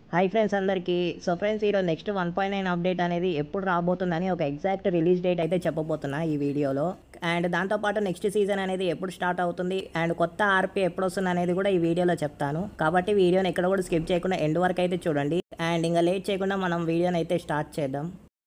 hi friends అందరికీ so friends ఈరోజు next one point nine update అనేది ఎప్పుడు రాబోతుందని ఒక ఎగ్జాక్ట్ రిలీజ్ డేట్ అయితే చెప్పబోతున్నా ఈ వీడియోలో అండ్ దాంతోపాటు నెక్స్ట్ సీజన్ అనేది ఎప్పుడు స్టార్ట్ అవుతుంది అండ్ కొత్త ఆర్పీ ఎప్పుడు వస్తుంది అనేది కూడా ఈ వీడియోలో చెప్తాను కాబట్టి వీడియోని ఎక్కడ కూడా స్కిప్ చేయకుండా ఎండ్ వరకు అయితే చూడండి అండ్ ఇంకా లేట్ చేయకుండా మనం వీడియోని అయితే స్టార్ట్ చేద్దాం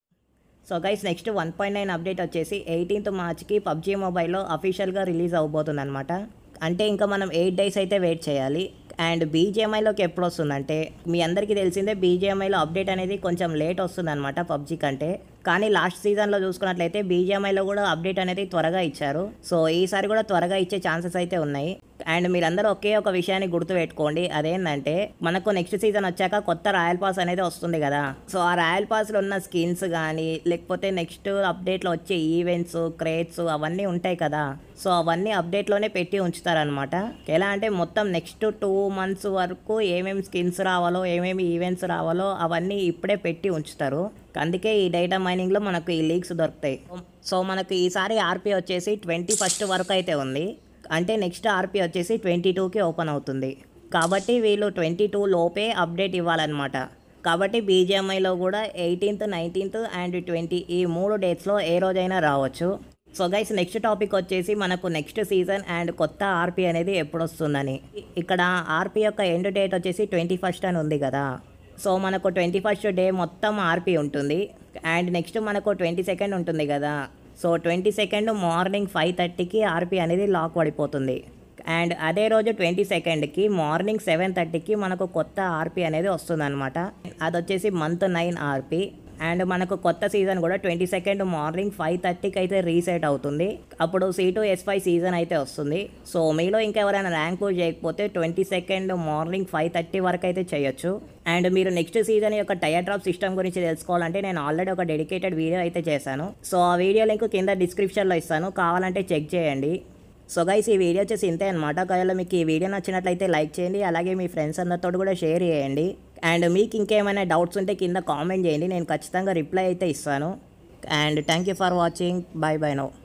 so guys next one point nine update వచ్చేసి ఎయిటీన్త్ మార్చ్కి పబ్జీ మొబైల్లో అఫీషియల్గా రిలీజ్ అవబోతుంది అనమాట అంటే ఇంకా మనం ఎయిట్ డేస్ అయితే వెయిట్ చేయాలి అండ్ బీజిఎంఐలోకి ఎప్పుడు వస్తుందంటే మీ అందరికీ తెలిసిందే బీజిఎంఐలో అప్డేట్ అనేది కొంచెం లేట్ వస్తుంది అనమాట పబ్జీ కంటే కానీ లాస్ట్ సీజన్లో చూసుకున్నట్లయితే బీజిఎంఐలో కూడా అప్డేట్ అనేది త్వరగా ఇచ్చారు సో ఈసారి కూడా త్వరగా ఇచ్చే ఛాన్సెస్ అయితే ఉన్నాయి అండ్ మీరందరూ ఒకే ఒక విషయాన్ని గుర్తుపెట్టుకోండి అదేంటంటే మనకు నెక్స్ట్ సీజన్ వచ్చాక కొత్త రాయల్ పాస్ అనేది వస్తుంది కదా సో ఆ రాయల్ పాస్లో ఉన్న స్కిన్స్ కానీ లేకపోతే నెక్స్ట్ అప్డేట్లో వచ్చే ఈవెంట్స్ క్రేట్స్ అవన్నీ ఉంటాయి కదా సో అవన్నీ అప్డేట్లోనే పెట్టి ఉంచుతారనమాట ఎలా అంటే మొత్తం నెక్స్ట్ టూ మంత్స్ వరకు ఏమేమి స్కిన్స్ రావాలో ఏమేమి ఈవెంట్స్ రావాలో అవన్నీ ఇప్పుడే పెట్టి ఉంచుతారు అందుకే ఈ డేటా మైనింగ్లో మనకు ఈ లీక్స్ దొరుకుతాయి సో మనకు ఈసారి ఆర్పీ వచ్చేసి ట్వంటీ ఫస్ట్ వరకు అయితే ఉంది అంటే నెక్స్ట్ ఆర్పీ వచ్చేసి ట్వంటీ టూకి ఓపెన్ అవుతుంది కాబట్టి వీళ్ళు ట్వంటీ టూ లోపే అప్డేట్ ఇవ్వాలన్నమాట కాబట్టి బీజిఎంఐలో కూడా ఎయిటీన్త్ నైన్టీన్త్ అండ్ ట్వంటీ ఈ మూడు డేట్స్లో ఏ రోజైనా రావచ్చు సో గైస్ నెక్స్ట్ టాపిక్ వచ్చేసి మనకు నెక్స్ట్ సీజన్ అండ్ కొత్త ఆర్పీ అనేది ఎప్పుడు వస్తుందని ఇక్కడ ఆర్పీ యొక్క ఎండ్ డేట్ వచ్చేసి ట్వంటీ ఫస్ట్ అని ఉంది కదా సో మనకు ట్వంటీ ఫస్ట్ డే మొత్తం ఆర్పీ ఉంటుంది అండ్ నెక్స్ట్ మనకు ట్వంటీ సెకండ్ ఉంటుంది కదా so twenty second morning five థర్టీకి ఆర్పీ అనేది లాక్ పడిపోతుంది అండ్ అదే రోజు ట్వంటీ సెకండ్కి మార్నింగ్ సెవెన్ థర్టీకి మనకు కొత్త ఆర్పీ అనేది వస్తుందన్నమాట అది వచ్చేసి మంత్ నైన్ ఆర్పీ అండ్ మనకు కొత్త సీజన్ కూడా ట్వంటీ సెకండ్ మార్నింగ్ ఫైవ్ థర్టీకి అయితే రీసెట్ అవుతుంది అప్పుడు C two S five season అయితే వస్తుంది సో మీలో ఇంకెవరైనా ర్యాంక్ పుష్ చేయకపోతే twenty second morning five thirty వరకు అయితే చేయొచ్చు అండ్ మీరు నెక్స్ట్ సీజన్ యొక్క టైర్ డ్రాప్ సిస్టమ్ గురించి తెలుసుకోవాలంటే నేను ఆల్రెడీ ఒక డెడికేటెడ్ వీడియో అయితే చేశాను సో ఆ వీడియో లింక్ కింద డిస్క్రిప్షన్లో ఇస్తాను కావాలంటే చెక్ చేయండి సో గైస్ ఈ వీడియో వచ్చేసి ఇంతే అనమాట ఒకవేళ మీకు ఈ వీడియో నచ్చినట్లయితే లైక్ చేయండి అలాగే మీ ఫ్రెండ్స్ అందరితో కూడా షేర్ చేయండి అండ్ మీకు ఇంకేమైనా డౌట్స్ ఉంటే కింద కామెంట్ చేయండి నేను ఖచ్చితంగా రిప్లై అయితే ఇస్తాను and thank you for watching bye bye no